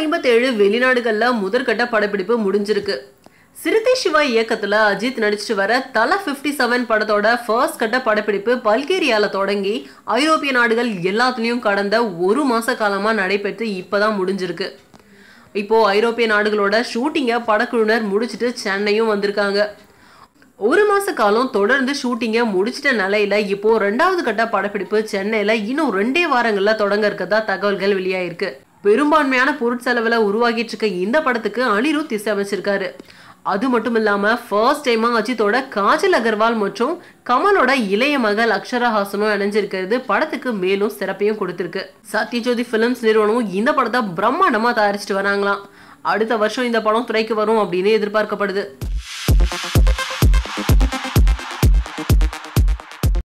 ஐம்பத்தேழு வெளிநாடுகள்ல முதற்கட்ட படப்பிடிப்பு முடிஞ்சிருக்கு சிறுத்தை சிவா இயக்கத்துல அஜித் நடிச்சிட்டு வர தல 57 செவன் படத்தோட ஃபர்ஸ்ட் கட்ட படப்பிடிப்பு பல்கேரியால தொடங்கி ஐரோப்பிய நாடுகள் எல்லாத்துலயும் கடந்த ஒரு மாச காலமா நடைபெற்று இப்பதான் முடிஞ்சிருக்கு இப்போ ஐரோப்பிய நாடுகளோட ஷூட்டிங்கை படக்குழுவினர் முடிச்சிட்டு சென்னையும் வந்திருக்காங்க ஒரு மாச காலம் தொடர்ந்து ஷூட்டிங்கை முடிச்சிட்ட நிலையில இப்போ ரெண்டாவது கட்ட படப்பிடிப்பு சென்னையில இன்னும் ரெண்டே வாரங்கள்ல தொடங்க இருக்கதா தகவல்கள் வெளியாயிருக்கு பெரும்பான்மையான பொருட்செலவுல உருவாகிட்டு இருக்க இந்த படத்துக்கு அனிருத் இசையமைச்சிருக்காரு அது மட்டும் இல்லாம ஃபர்ஸ்ட் டைமா அஜித்தோட காஜல் அகர்வால் மற்றும் கமலோட இளைய மகள் அக்ஷரா ஹாசனும் இணைஞ்சிருக்கிறது படத்துக்கு மேலும் சிறப்பையும் கொடுத்திருக்கு சத்யஜோதி பிலிம்ஸ் நிறுவனம் இந்த படத்தை பிரம்மாண்டமா தயாரிச்சிட்டு வராங்களாம் அடுத்த வருஷம் இந்த படம் துறைக்கு வரும் அப்படின்னு எதிர்பார்க்கப்படுது